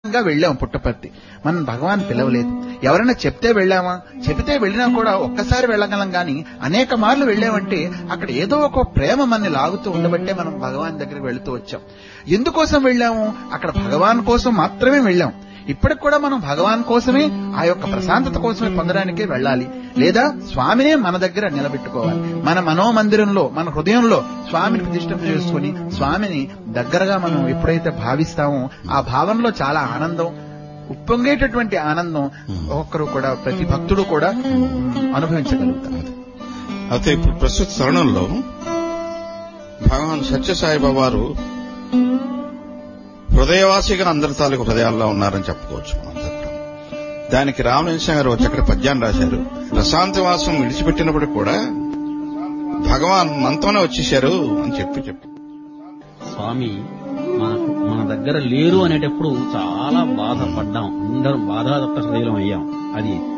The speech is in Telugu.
గా వెళ్ళాం పుట్టపర్తి మనం భగవాన్ పిలవలేదు ఎవరైనా చెప్తే వెళ్ళామా చెబితే వెళ్ళినా కూడా ఒక్కసారి వెళ్ళగలం గాని అనేక మార్లు వెళ్ళామంటే అక్కడ ఏదో ఒక ప్రేమ మనని లాగుతూ ఉండబట్టే మనం భగవాన్ దగ్గరికి వెళుతూ వచ్చాం ఎందుకోసం వెళ్ళాము అక్కడ భగవాన్ కోసం మాత్రమే వెళ్ళాం ఇప్పటికి కూడా మనం భగవాన్ కోసమే ఆ యొక్క ప్రశాంతత కోసమే పొందడానికే వెళ్ళాలి లేదా స్వామినే మన దగ్గర నిలబెట్టుకోవాలి మన మనోమందిరంలో మన హృదయంలో స్వామిని ప్రతిష్ఠ చేసుకుని స్వామిని దగ్గరగా మనం ఎప్పుడైతే భావిస్తామో ఆ భావనలో చాలా ఆనందం ఉప్పొంగేటటువంటి ఆనందం ఒక్కొక్కరు కూడా ప్రతి భక్తుడు కూడా అనుభవించగలుగుతారు అయితే ఇప్పుడు ప్రస్తుత తరుణంలో భగవాన్ సత్యసాయిబాబా వారు హృదయవాసిగా అందరి తాలూకు హృదయాల్లో ఉన్నారని చెప్పుకోవచ్చు మనం అందరం. దానికి రామలింగ గారు ఒక చక్కటి పద్యాన్ని రాశారు ప్రశాంతవాసం విడిచిపెట్టినప్పుడు కూడా భగవాన్ మనతోనే వచ్చేశారు అని చెప్పి చెప్పి స్వామి మనకు మన దగ్గర లేరు అనేటప్పుడు చాలా బాధపడ్డాం అందరం బాధాదత్త హృదయం అయ్యాం అది